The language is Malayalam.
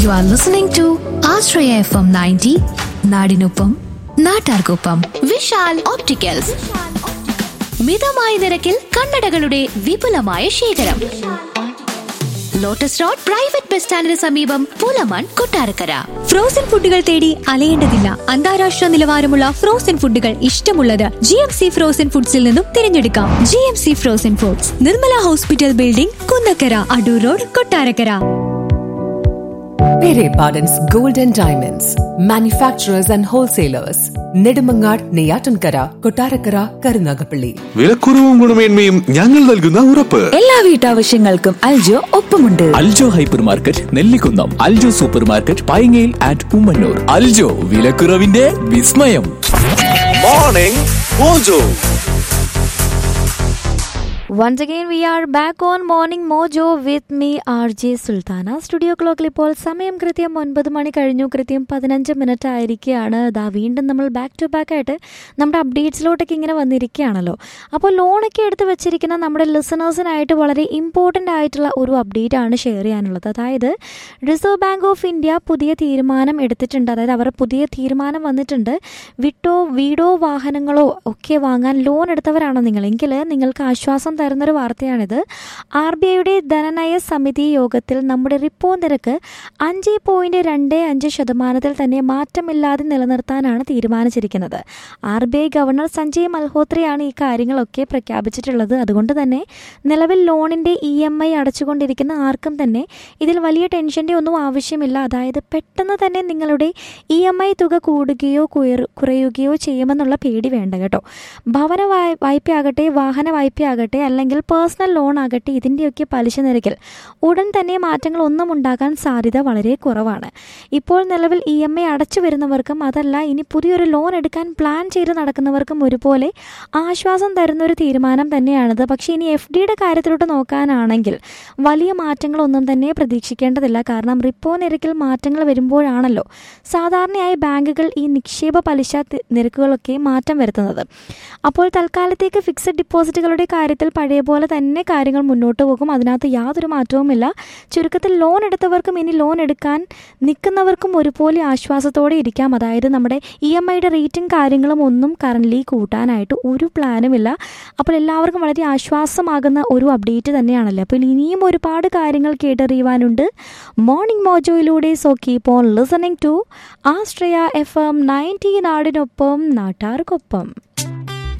You are listening to Ashraya FM 90, നാടിനൊപ്പം നാട്ടാർക്കൊപ്പം വിശാൽ ഓപ്റ്റിക്കൽസ് മിതമായ നിരക്കിൽ കണ്ണടകളുടെ വിപുലമായ ശേഖരം ലോട്ടസ് റോഡ് പ്രൈവറ്റ് ബസ് സ്റ്റാൻഡിന് സമീപം പൂലമാൻ കൊട്ടാരക്കര ഫ്രോസൺ ഫുഡുകൾ തേടി അലയേണ്ടതില്ല അന്താരാഷ്ട്ര നിലവാരമുള്ള ഫ്രോസൺ ഫുഡുകൾ ഇഷ്ടമുള്ളത് ജി എം സി ഫ്രോസൺ ഫുഡ്സിൽ നിന്നും തിരഞ്ഞെടുക്കാം G M C frozen foods Nirmala hospital building Kunnakkara Adoor road Kottarakkara Pere Pardon's Gold and Diamonds, manufacturers and wholesalers, Nedumangad, Neyatankara, Kotarakara, Karunagapalli. വിലക്കുറവും ഗുണമേന്മയും ഞങ്ങൾ നൽകുന്ന ഉറപ്പ് എല്ലാ വീട്ടാവശ്യങ്ങൾക്കും അൽജോ ഒപ്പമുണ്ട് Aljo hypermarket Nellikunnam Aljo supermarket പൈങ്ങയിൽ ആൻഡ് ഉമ്മന്നൂർ അൽജോ വിലക്കുറവിന്റെ വിസ്മയം morning Mojo Once again, we are back on Morning Mojo with me, RJ Sultana. Studio ക്ലോക്കിൽ ഇപ്പോൾ സമയം കൃത്യം ഒൻപത് മണി കഴിഞ്ഞു കൃത്യം പതിനഞ്ച് മിനിറ്റ് ആയിരിക്കുകയാണ് ദാ വീണ്ടും നമ്മൾ ബാക്ക് ടു ബാക്ക് ആയിട്ട് നമ്മുടെ അപ്ഡേറ്റ്സിലോട്ടൊക്കെ ഇങ്ങനെ വന്നിരിക്കുകയാണല്ലോ അപ്പോൾ ലോണൊക്കെ എടുത്ത് വെച്ചിരിക്കുന്ന നമ്മുടെ ലിസണേഴ്സിനായിട്ട് വളരെ ഇമ്പോർട്ടൻ്റ് ആയിട്ടുള്ള ഒരു അപ്ഡേറ്റ് ആണ് ഷെയർ ചെയ്യാനുള്ളത് അതായത് റിസർവ് ബാങ്ക് ഓഫ് ഇന്ത്യ പുതിയ തീരുമാനം എടുത്തിട്ടുണ്ട് അതായത് അവരുടെ പുതിയ തീരുമാനം വന്നിട്ടുണ്ട് വിട്ടോ വീടോ വാഹനങ്ങളോ ഒക്കെ വാങ്ങാൻ ലോൺ എടുത്തവരാണോ നിങ്ങളെങ്കിൽ നിങ്ങൾക്ക് ആശ്വാസം തരുന്നൊരു വാർത്തയാണിത് ആർ ബി ഐയുടെ ധനനയ സമിതി യോഗത്തിൽ നമ്മുടെ റിപ്പോ നിരക്ക് അഞ്ച് പോയിന്റ് രണ്ട് അഞ്ച് ശതമാനത്തിൽ തന്നെ മാറ്റമില്ലാതെ നിലനിർത്താനാണ് തീരുമാനിച്ചിരിക്കുന്നത് R B I governor Sanjay മൽഹോത്രയാണ് ഈ കാര്യങ്ങളൊക്കെ പ്രഖ്യാപിച്ചിട്ടുള്ളത് അതുകൊണ്ട് തന്നെ നിലവിൽ ലോണിൻ്റെ ഇ എം ഐ അടച്ചുകൊണ്ടിരിക്കുന്ന ആർക്കും തന്നെ ഇതിൽ വലിയ ടെൻഷൻ്റെ ഒന്നും ആവശ്യമില്ല അതായത് പെട്ടെന്ന് തന്നെ നിങ്ങളുടെ ഇ എം ഐ തുക കൂടുകയോ കുയർ- കുറയുകയോ ചെയ്യുമെന്നുള്ള പേടി വേണ്ട കേട്ടോ ഭവന വായ് വായ്പയാകട്ടെ വാഹന വായ്പയാകട്ടെ അല്ലെങ്കിൽ പേഴ്സണൽ ലോൺ ആകട്ടെ ഇതിൻ്റെയൊക്കെ പലിശ നിരക്കിൽ ഉടൻ തന്നെ മാറ്റങ്ങൾ ഒന്നും ഉണ്ടാകാൻ സാധ്യത വളരെ കുറവാണ് ഇപ്പോൾ നിലവിൽ ഇ എം ഐ അടച്ചു വരുന്നവർക്കും അതല്ല ഇനി പുതിയൊരു ലോൺ എടുക്കാൻ പ്ലാൻ ചെയ്ത് നടക്കുന്നവർക്കും ഒരുപോലെ ആശ്വാസം തരുന്ന ഒരു തീരുമാനം തന്നെയാണിത് പക്ഷേ ഇനി എഫ് ഡിയുടെ കാര്യത്തിലോട്ട് നോക്കാനാണെങ്കിൽ വലിയ മാറ്റങ്ങളൊന്നും തന്നെ പ്രതീക്ഷിക്കേണ്ടതില്ല കാരണം റിപ്പോ നിരക്കിൽ മാറ്റങ്ങൾ വരുമ്പോഴാണല്ലോ സാധാരണയായി ബാങ്കുകൾ ഈ നിക്ഷേപ പലിശ തി- നിരക്കുകളൊക്കെ മാറ്റം വരുത്തുന്നത് അപ്പോൾ തൽക്കാലത്തേക്ക് ഫിക്സഡ് ഡിപ്പോസിറ്റുകളുടെ കാര്യത്തിൽ പഴയ പോലെ തന്നെ കാര്യങ്ങൾ മുന്നോട്ട് പോകും അതിനകത്ത് യാതൊരു മാറ്റവുമില്ല ചുരുക്കത്തിൽ ലോൺ എടുത്തവർക്കും ഇനി ലോൺ എടുക്കാൻ നിൽക്കുന്നവർക്കും ഒരുപോലെ ആശ്വാസത്തോടെ ഇരിക്കാം അതായത് നമ്മുടെ ഇ എം ഐയുടെ റേറ്റും കാര്യങ്ങളും ഒന്നും കറൻ്റ്ലി കൂട്ടാനായിട്ട് ഒരു പ്ലാനുമില്ല അപ്പോൾ എല്ലാവർക്കും വളരെ ആശ്വാസമാകുന്ന ഒരു അപ്ഡേറ്റ് തന്നെയാണല്ലോ അപ്പോൾ ഇനിയും ഒരുപാട് കാര്യങ്ങൾ കേട്ടറിയുവാനുണ്ട് മോർണിംഗ് മോജോയിലൂടെ so keep on listening to Ashraya F M ninety നാടിനൊപ്പം നാട്ടാർക്കൊപ്പം